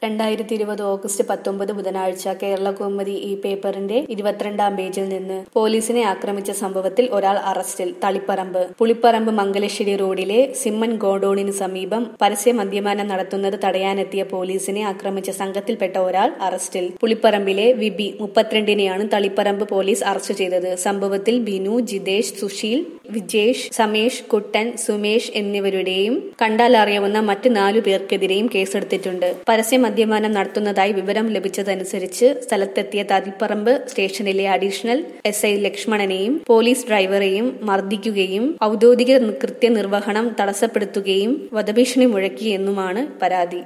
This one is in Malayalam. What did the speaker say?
രണ്ടായിരത്തി ഇരുപത് ഓഗസ്റ്റ് പത്തൊമ്പത് ബുധനാഴ്ച കേരള കൗമുദി ഈ പേപ്പറിന്റെ ഇരുപത്തിരണ്ടാം പേജിൽ നിന്ന് പോലീസിനെ ആക്രമിച്ച സംഭവത്തിൽ ഒരാൾ അറസ്റ്റിൽ തളിപ്പറമ്പ് പുളിപ്പറമ്പ് മംഗലശ്ശേരി റോഡിലെ സിമ്മൻ ഗോഡൌണിന് സമീപം പരസ്യ മദ്യപാനം നടത്തുന്നത് തടയാനെത്തിയ പോലീസിനെ ആക്രമിച്ച സംഘത്തിൽപ്പെട്ട ഒരാൾ അറസ്റ്റിൽ പുളിപ്പറമ്പിലെ വിബി മുപ്പത്തിരണ്ടിനെയാണ് തളിപ്പറമ്പ് പോലീസ് അറസ്റ്റ് ചെയ്തത് സംഭവത്തിൽ ബിനു ജിതേഷ് സുശീൽ വിജേഷ് സമേഷ് കുട്ടൻ സുമേഷ് എന്നിവരുടെയും കണ്ടാൽ അറിയാവുന്ന മറ്റ് നാലു പേർക്കെതിരെയും കേസെടുത്തിട്ടുണ്ട് പരസ്യ മദ്യപാനം നടത്തുന്നതായി വിവരം ലഭിച്ചതനുസരിച്ച് സ്ഥലത്തെത്തിയ തതിപ്പറമ്പ് സ്റ്റേഷനിലെ അഡീഷണൽ എസ് ഐ ലക്ഷ്മണനെയും പോലീസ് ഡ്രൈവറെയും മർദ്ദിക്കുകയും ഔദ്യോഗിക കൃത്യനിർവഹണം തടസ്സപ്പെടുത്തുകയും വധഭീഷണി മുഴക്കി എന്നുമാണ് പരാതി